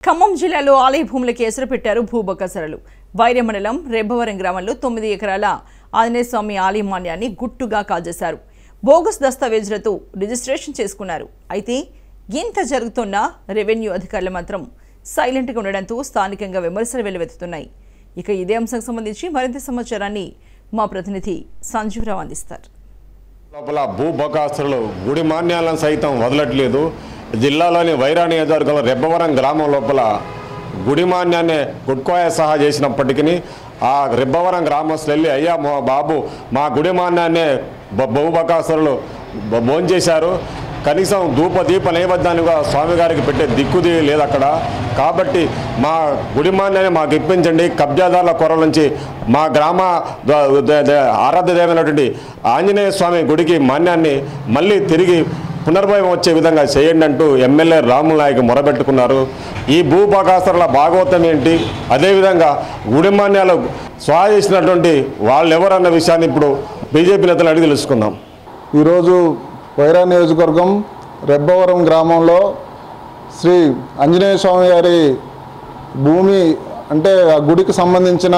ఖమ్మం జిల్లాలో ఆలయ భూములకి ఎసరు పెట్టారు భూబకసరలు వైర్య మండలం రెబ్బవరం గ్రామంలో తొమ్మిది ఎకరాల ఆంజనేయ స్వామి ఆలయ మాన్యాన్ని గుట్టుగా కాజేశారు బోగస్ దస్తావేజులతో రిజిస్ట్రేషన్ చేసుకున్నారు అయితే ఇంత జరుగుతున్నా రెవెన్యూ అధికారులు మాత్రం సైలెంట్గా ఉండడంతో స్థానికంగా విమర్శలు వెల్లువెత్తుతున్నాయి ఇక ఇదే అంశంకు సంబంధించి మరింత సమాచారాన్ని మా ప్రతినిధి సంజీవరావు అందిస్తారు లోపల భూ బకాస్తులు గుడి మాన్యాలను సైతం వదలట్లేదు జిల్లాలోని వైరా నియోజకవర్గంలో రెబ్బవరం గ్రామం లోపల గుడి మాన్యాన్ని గుడ్కోయ సహా చేసినప్పటికీ ఆ రెబ్బవరం గ్రామస్తులు వెళ్ళి అయ్యా మా బాబు మా గుడి మాన్యాన్ని బ- భూ బకాసురులు భోంచేశారు కనీసం ధూప దీప నైవేద్యాన్ని స్వామి గారికి పెట్టే దిక్కుది లేదు అక్కడ కాబట్టి మా గుడిమాన్యాన్ని మాకు ఇప్పించండి కబ్జాదారుల కొర నుంచి మా గ్రామ ద- ద- ద- ఆరాధ్య దేవైనటువంటి ఆంజనేయ స్వామి గుడికి మాన్యాన్ని మళ్ళీ తిరిగి పునర్భయం వచ్చే విధంగా చేయండి అంటూ ఎమ్మెల్యే రాముల నాయక్ మొరబెట్టుకున్నారు ఈ భూపాకాస్తరుల భాగవతం ఏంటి అదేవిధంగా గుడిమాన్యాలు స్వాహ చేసినటువంటి వాళ్ళు ఎవరన్న విషయాన్ని ఇప్పుడు బీజేపీ నేతలు అడిగి తెలుసుకుందాం ఈరోజు వైరా నియోజకవర్గం రెబ్బవరం గ్రామంలో శ్రీ ఆంజనేయ స్వామి గారి భూమి అంటే ఆ గుడికి సంబంధించిన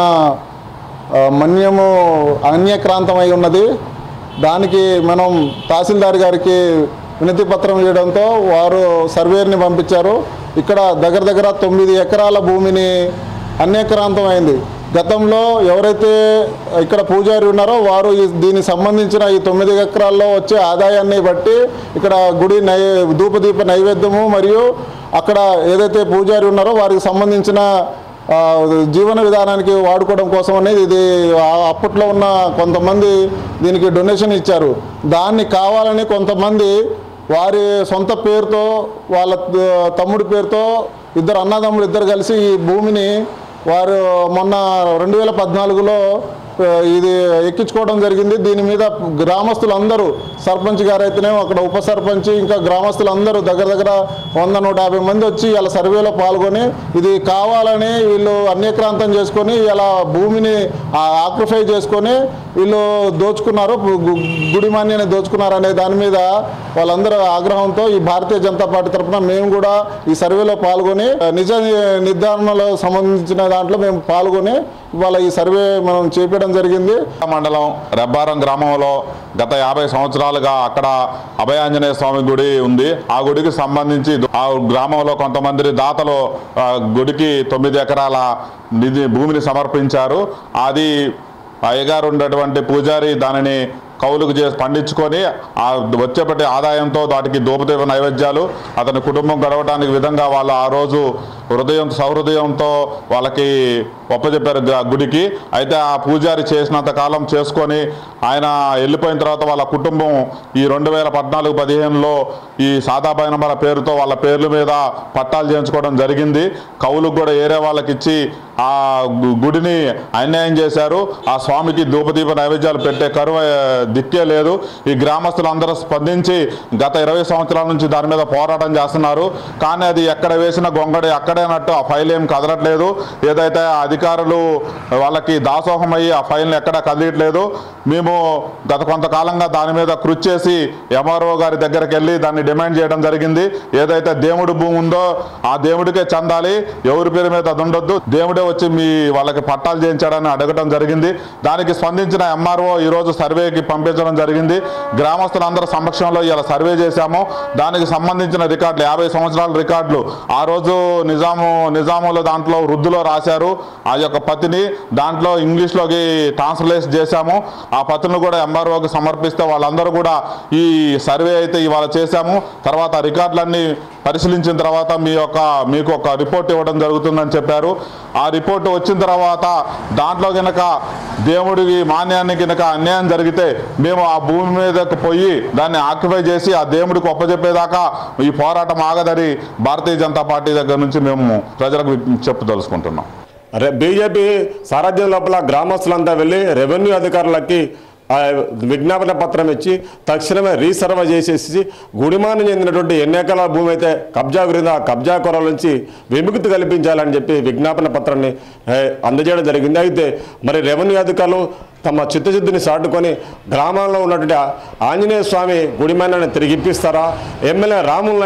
ఆ, మన్యము అన్యక్రాంతమై ఉన్నది దానికి మనం తహసీల్దార్ గారికి వినతి పత్రం ఇవ్వడంతో వారు సర్వేర్ని పంపించారు ఇక్కడ దగ్గర దగ్గర తొమ్మిది ఎకరాల భూమిని అన్యక్రాంతం అయింది గతంలో ఎవరైతే ఇక్కడ పూజారి ఉన్నారో వారు ఈ దీనికి సంబంధించిన ఈ తొమ్మిది ఎకరాల్లో వచ్చే ఆదాయాన్ని బట్టి ఇక్కడ గుడి నై ధూపదీప నైవేద్యము మరియు అక్కడ ఏదైతే పూజారి ఉన్నారో వారికి సంబంధించిన ఆ, జీవన విధానానికి వాడుకోవడం కోసం అనేది ఇది ఆ అప్పట్లో ఉన్న కొంతమంది దీనికి డొనేషన్ ఇచ్చారు దాన్ని కావాలని కొంతమంది వారి సొంత పేరుతో వాళ్ళ త- తమ్ముడి పేరుతో ఇద్దరు అన్నదమ్ముడు ఇద్దరు కలిసి ఈ భూమిని వారు మొన్న రెండు వేల పద్నాలుగులో ఆ, ఇది ఎక్కించుకోవడం జరిగింది దీని మీద గ్రామస్తులందరూ సర్పంచ్ గారు అయితేనేమో అక్కడ ఉప సర్పంచ్ ఇంకా గ్రామస్తులందరూ దగ్గర దగ్గర వంద నూట యాభై మంది వచ్చి ఇలా సర్వేలో పాల్గొని ఇది కావాలని వీళ్ళు అన్యక్రాంతం చేసుకొని ఇలా భూమిని ఆక్యుపై చేసుకొని వీళ్ళు దోచుకున్నారు గు- గు- గుడి మాన్యాన్ని దోచుకున్నారు అనే దాని మీద వాళ్ళందరూ ఆగ్రహంతో ఈ భారతీయ జనతా పార్టీ తరఫున మేము కూడా ఈ సర్వేలో పాల్గొని ఆ, నిజ నిర్ధారణలో సంబంధించిన దాంట్లో మేము పాల్గొని ఇవాళ ఈ సర్వే మనం చేపట్టడం జరిగింది మండలం రెబ్బారం గ్రామంలో గత యాభై సంవత్సరాలుగా అక్కడ అభయాంజనేయ స్వామి గుడి ఉంది ఆ గుడికి సంబంధించి ఆ గ్రామంలో కొంతమంది దాతలు ఆ, గుడికి తొమ్మిది ఎకరాల నిధి భూమిని సమర్పించారు అది అయ్యగారు ఉన్నటువంటి పూజారి దానిని కౌలుకు చేసి పండించుకొని ఆ వచ్చేపటి ఆదాయంతో వాటికి దూపదీప నైవేద్యాలు అతని కుటుంబం గడవడానికి విధంగా వాళ్ళు ఆ రోజు హృదయం సహృదయంతో వాళ్ళకి ఒప్పచెప్పారు గా- గుడికి అయితే ఆ పూజారి చేసినంత కాలం చేసుకొని ఆయన వెళ్ళిపోయిన తర్వాత వాళ్ళ కుటుంబం ఈ రెండు వేల పద్నాలుగు పదిహేనులో ఈ సాదాబైనమల పేరుతో వాళ్ళ పేర్ల మీద పట్టాలు చేయించుకోవడం జరిగింది కౌలుకు కూడా ఏరే వాళ్ళకి ఇచ్చి ఆ గు- గుడిని అన్యాయం చేశారు ఆ స్వామికి ధూపదీప నైవేద్యాలు పెట్టే కరువు ఆ, దిక్కే లేదు ఈ గ్రామస్తులందరూ స్పందించి గత ఇరవై సంవత్సరాల నుంచి దాని మీద పోరాటం చేస్తున్నారు కానీ అది ఎక్కడ వేసిన గొంగడి అక్కడేనట్టు ఆ ఫైల్ ఏం కదలట్లేదు ఏదైతే ఆ అధికారులు వాళ్ళకి దాసోహం అయ్యి ఆ ఫైల్ని ఎక్కడ కదిలియట్లేదు మేము గత కొంతకాలంగా దాని మీద కృషి చేసి ఎంఆర్ఓ గారి దగ్గరికి వెళ్ళి దాన్ని డిమాండ్ చేయడం జరిగింది ఏదైతే దేవుడి భూమి ఉందో ఆ దేవుడికే చెందాలి ఎవరి పేరు మీద అది ఉండొద్దు దేవుడే వచ్చి మీ వాళ్ళకి పట్టాలు చేయించాడని అడగడం జరిగింది దానికి స్పందించిన ఎంఆర్ఓ ఈరోజు సర్వేకి పంపించడం జరిగింది గ్రామస్తులందరి సమక్షంలో ఇలా సర్వే చేశాము దానికి సంబంధించిన రికార్డులు యాభై సంవత్సరాల రికార్డులు ఆ రోజు నిజాము నిజాముల దాంట్లో వృద్ధులో రాశారు ఆ యొక్క పత్తిని దాంట్లో ఇంగ్లీష్లోకి ట్రాన్స్లేట్ చేశాము ఆ పత్రిని కూడా ఎంఆర్ఓకి సమర్పిస్తే వాళ్ళందరూ కూడా ఈ సర్వే అయితే ఇవాళ చేశాము తర్వాత ఆ రికార్డులన్నీ పరిశీలించిన తర్వాత మీ యొక్క మీకు ఒక రిపోర్ట్ ఇవ్వడం జరుగుతుందని చెప్పారు ఆ రిపోర్ట్ వచ్చిన తర్వాత దాంట్లో కనుక దేవుడికి మాన్యాన్ని కనుక అన్యాయం జరిగితే మేము ఆ భూమి మీదకి పోయి దాన్ని ఆక్యుపై చేసి ఆ దేవుడికి ఒప్పజెప్పేదాకా ఈ పోరాటం ఆగదని భారతీయ జనతా పార్టీ దగ్గర నుంచి మేము ప్రజలకు చెప్పదలుచుకుంటున్నాం రే బీజేపీ సారథ్యం లోపల గ్రామస్తులంతా వెళ్ళి రెవెన్యూ అధికారులకి ఆ, విజ్ఞాపన పత్రం ఇచ్చి తక్షణమే రీసర్వ చేసేసి గుడిమాను చెందినటువంటి ఎన్ని ఎకరాల భూమి అయితే కబ్జా గురిందో ఆ కబ్జా కొరల నుంచి విముక్తి కల్పించాలని చెప్పి విజ్ఞాపన పత్రాన్ని ఏ, అందజేయడం జరిగింది అయితే మరి రెవెన్యూ అధికారులు తమ చిత్తశుద్ధిని చాటుకొని గ్రామాల్లో ఉన్నటువంటి ఆ ఆంజనేయ స్వామి గుడిమానాన్ని తిరిగి ఇప్పిస్తారా ఎమ్మెల్యే రాముల్ నాయక్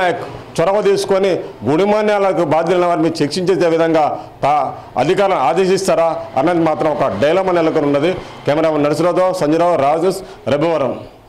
చొరవ తీసుకొని గుడిమాన్యాలకు బాధ్యులైన వారిని శిక్షించే విధంగా తా అధికారులను ఆదేశిస్తారా అన్నది మాత్రం ఒక డైలమా నెలకొని ఉన్నది కెమెరామెన్ నరసరావుతో సంజయరావు రాజు రెబ్బవరం